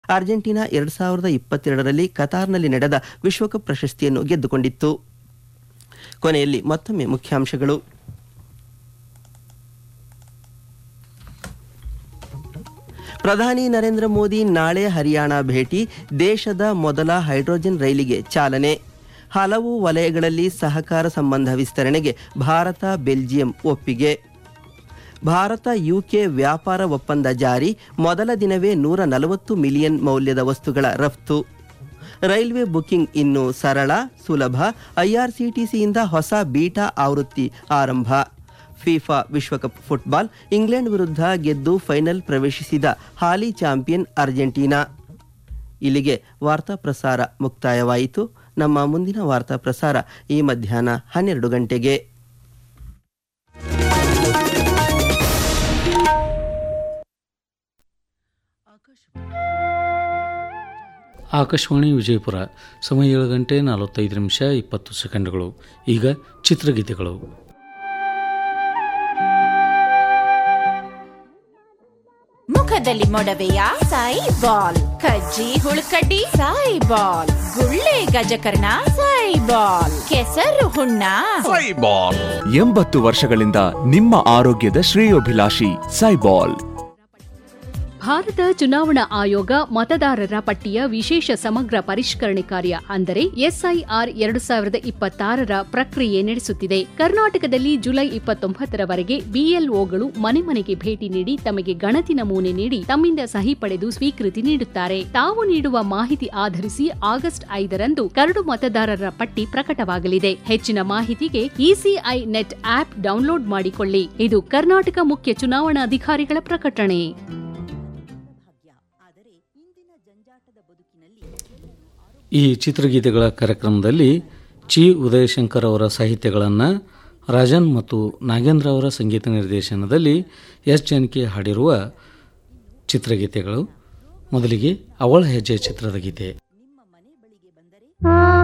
Argentina ಎರಡು ಸಾವಿರದ ಇಪ್ಪತ್ತೆರಡರಲ್ಲಿ ಕತಾರ್ನಲ್ಲಿ ನಡೆದ ವಿಶ್ವಕಪ್ ಪ್ರಶಸ್ತಿಯನ್ನು ಗೆದ್ದುಕೊಂಡಿತ್ತು ಕೊನೆಯಲ್ಲಿ ಮತ್ತೊಮ್ಮೆ ಮುಖ್ಯಾಂಶಗಳು ಪ್ರಧಾನಿ ನರೇಂದ್ರ ಮೋದಿ ನಾಳೆ ಹರಿಯಾಣ ಭೇಟಿ ದೇಶದ ಮೊದಲ ಹೈಡ್ರೋಜನ್ ರೈಲಿಗೆ ಚಾಲನೆ ಹಲವು ವಲಯಗಳಲ್ಲಿ ಸಹಕಾರ ಸಂಬಂಧ ವಿಸ್ತರಣೆಗೆ ಭಾರತ ಬೆಲ್ಜಿಯಂ ಒಪ್ಪಿಗೆ ಭಾರತ ಯುಕೆ ವ್ಯಾಪಾರ ಒಪ್ಪಂದ ಜಾರಿ ಮೊದಲ ದಿನವೇ ನೂರ ನಲವತ್ತು ಮಿಲಿಯನ್ ಮೌಲ್ಯದ ವಸ್ತುಗಳ ರಫ್ತು ರೈಲ್ವೆ ಬುಕಿಂಗ್ ಇನ್ನು ಸರಳ ಸುಲಭ ಐಆರ್ಸಿಟಿಸಿಯಿಂದ ಹೊಸ ಬೀಟಾ ಆವೃತ್ತಿ ಆರಂಭ ಫಿಫಾ ವಿಶ್ವಕಪ್ ಫುಟ್ಬಾಲ್ ಇಂಗ್ಲೆಂಡ್ ವಿರುದ್ಧ ಗೆದ್ದು ಫೈನಲ್ ಪ್ರವೇಶಿಸಿದ ಹಾಲಿ ಚಾಂಪಿಯನ್ ಅರ್ಜೆಂಟೀನಾ ಇಲ್ಲಿಗೆ ವಾರ್ತಾ ಪ್ರಸಾರ ಮುಕ್ತಾಯವಾಯಿತು ನಮ್ಮ ಮುಂದಿನ ವಾರ್ತಾ ಪ್ರಸಾರ ಈ ಮಧ್ಯಾಹ್ನ ಹನ್ನೆರಡು ಗಂಟೆಗೆ ಆಕಾಶವಾಣಿ ವಿಜಯಪುರ ಸಮಯ ಏಳು ಗಂಟೆ ನಲವತ್ತೈದು ನಿಮಿಷ ಇಪ್ಪತ್ತು ಸೆಕೆಂಡ್ಗಳು ಈಗ ಚಿತ್ರಗೀತೆಗಳು ಮುಖದಲ್ಲಿ ಮೊಡವೆಯ ಸಾಯಿ ಬಾಲ್ ಕಜ್ಜಿ ಹುಳುಕಡ್ಡಿ ಸಾಯಿ ಬಾಲ್ ಗುಳ್ಳೆ ಗಜಕರ್ಣ ಸಾಯಿ ಬಾಲ್ ಕೆಸರು ಹುಣ್ಣ ಸೈಬಾಲ್ ಎಂಬತ್ತು ವರ್ಷಗಳಿಂದ ನಿಮ್ಮ ಆರೋಗ್ಯದ ಶ್ರೇಯೋಭಿಲಾಷಿ ಸೈಬಾಲ್ ಭಾರತ ಚುನಾವಣಾ ಆಯೋಗ ಮತದಾರರ ಪಟ್ಟಿಯ ವಿಶೇಷ ಸಮಗ್ರ ಪರಿಷ್ಕರಣೆ ಕಾರ್ಯ ಅಂದರೆ ಎಸ್ಐಆರ್ ಎರಡು ಸಾವಿರದ ಇಪ್ಪತ್ತಾರರ ಪ್ರಕ್ರಿಯೆ ನಡೆಸುತ್ತಿದೆ ಕರ್ನಾಟಕದಲ್ಲಿ ಜುಲೈ ಇಪ್ಪತ್ತೊಂಬತ್ತರವರೆಗೆ ಬಿಎಲ್ಒಗಳು ಮನೆ ಮನೆಗೆ ಭೇಟಿ ನೀಡಿ ತಮಗೆ ಗಣತಿ ನಮೂನೆ ನೀಡಿ ತಮ್ಮಿಂದ ಸಹಿ ಪಡೆದು ಸ್ವೀಕೃತಿ ನೀಡುತ್ತಾರೆ ತಾವು ನೀಡುವ ಮಾಹಿತಿ ಆಧರಿಸಿ ಆಗಸ್ಟ್ ಐದರಂದು ಕರಡು ಮತದಾರರ ಪಟ್ಟಿ ಪ್ರಕಟವಾಗಲಿದೆ ಹೆಚ್ಚಿನ ಮಾಹಿತಿಗೆ ಇಸಿಐ ನೆಟ್ ಆಪ್ ಡೌನ್ಲೋಡ್ ಮಾಡಿಕೊಳ್ಳಿ ಇದು ಕರ್ನಾಟಕ ಮುಖ್ಯ ಚುನಾವಣಾಧಿಕಾರಿಗಳ ಪ್ರಕಟಣೆ ಈ ಚಿತ್ರಗೀತೆಗಳ ಕಾರ್ಯಕ್ರಮದಲ್ಲಿ ಚಿ ಉದಯಶಂಕರ್ ಅವರ ಸಾಹಿತ್ಯಗಳನ್ನು ರಾಜನ್ ಮತ್ತು ನಾಗೇಂದ್ರ ಅವರ ಸಂಗೀತ ನಿರ್ದೇಶನದಲ್ಲಿ ಎಸ್ ಜಾನಕಿ ಹಾಡಿರುವ ಚಿತ್ರಗೀತೆಗಳು ಮೊದಲಿಗೆ ಅವಳ ಹೆಜ್ಜೆ ಚಿತ್ರದ ಗೀತೆ ಆ